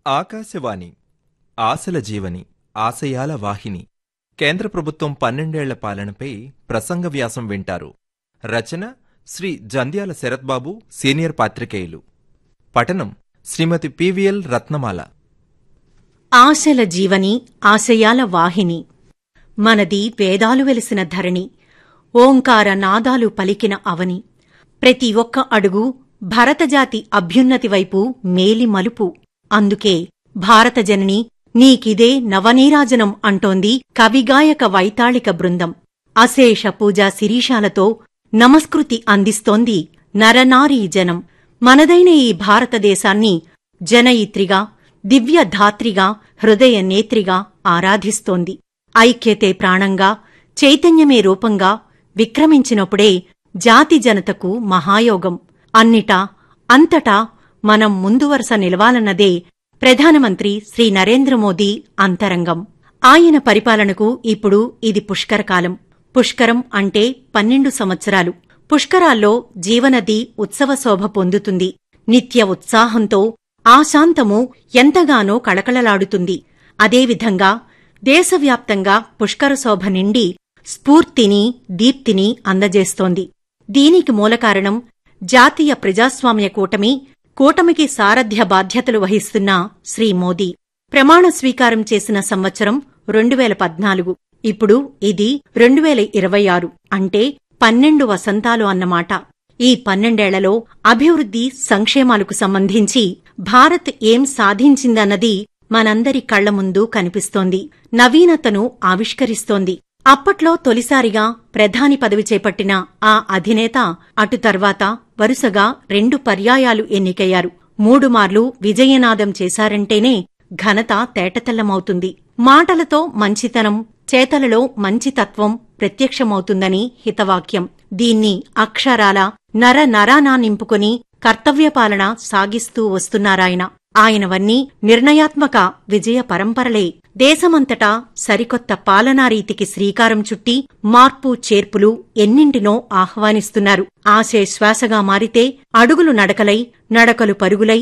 ఆకాశవాణి ఆశల జీవని ఆశయాల వాహిని కేంద్ర ప్రభుత్వం పన్నెండేళ్ల పాలనపై ప్రసంగ వ్యాసం వింటారు రచన శ్రీ జంధ్యాల శరత్బాబు సీనియర్ పాత్రికేయులు పఠనం శ్రీమతి పివిఎల్ రత్నమాల ఆశల జీవని ఆశయాల వాహిని మనది వేదాలు వెలిసిన ధరణి ఓంకార నాదాలు పలికిన అవని ప్రతి ఒక్క అడుగు భరతజాతి అభ్యున్నతి వైపు మేలి మలుపు అందుకే భారత జనని నీకిదే నవనీరాజనం అంటోంది కవిగాయక వైతాళిక బృందం అశేష పూజా శిరీషాలతో నమస్కృతి అందిస్తోంది నరనారీ జనం మనదైన ఈ భారతదేశాన్ని జనయిత్రిగా దివ్యధాత్రిగా హృదయ నేత్రిగా ఆరాధిస్తోంది ఐక్యతే ప్రాణంగా చైతన్యమే రూపంగా విక్రమించినప్పుడే జాతి జనతకు మహాయోగం అన్నిటా అంతటా మనం ముందు వరుస నిలవాలన్నదే ప్రధానమంత్రి శ్రీ నరేంద్ర మోదీ అంతరంగం ఆయన పరిపాలనకు ఇప్పుడు ఇది పుష్కరకాలం పుష్కరం అంటే పన్నెండు సంవత్సరాలు పుష్కరాల్లో జీవనది ఉత్సవశోభ పొందుతుంది నిత్య ఉత్సాహంతో ఆశాంతము ఎంతగానో కళకళలాడుతుంది అదేవిధంగా దేశవ్యాప్తంగా పుష్కరశోభ నిండి స్ఫూర్తిని దీప్తిని అందజేస్తోంది దీనికి మూలకారణం జాతీయ ప్రజాస్వామ్య కూటమి కూటమికి సారథ్య బాధ్యతలు వహిస్తున్న శ్రీ మోదీ ప్రమాణ స్వీకారం చేసిన సంవత్సరం రెండు వేల పద్నాలుగు ఇప్పుడు ఇది రెండు వేల ఇరవై ఆరు అంటే పన్నెండు వసంతాలు అన్నమాట ఈ పన్నెండేళ్లలో అభివృద్ధి సంక్షేమాలకు సంబంధించి భారత్ ఏం సాధించిందన్నది మనందరి కళ్ల ముందు కనిపిస్తోంది నవీనతను ఆవిష్కరిస్తోంది అప్పట్లో తొలిసారిగా ప్రధాని పదవి చేపట్టిన ఆ అధినేత అటు తర్వాత వరుసగా రెండు పర్యాయాలు ఎన్నికయ్యారు మూడు మార్లు విజయనాదం చేశారంటేనే ఘనత తేటతెల్లమవుతుంది మాటలతో మంచితనం చేతలలో మంచితత్వం ప్రత్యక్షమవుతుందని హితవాక్యం దీన్ని అక్షరాల నర నరానా నింపుకొని కర్తవ్యపాలన సాగిస్తూ వస్తున్నారాయన ఆయనవన్నీ నిర్ణయాత్మక విజయ పరంపరలే దేశమంతటా సరికొత్త పాలనారీతికి శ్రీకారం చుట్టి మార్పు చేర్పులు ఎన్నింటినో ఆహ్వానిస్తున్నారు ఆశే శ్వాసగా మారితే అడుగులు నడకలై నడకలు పరుగులై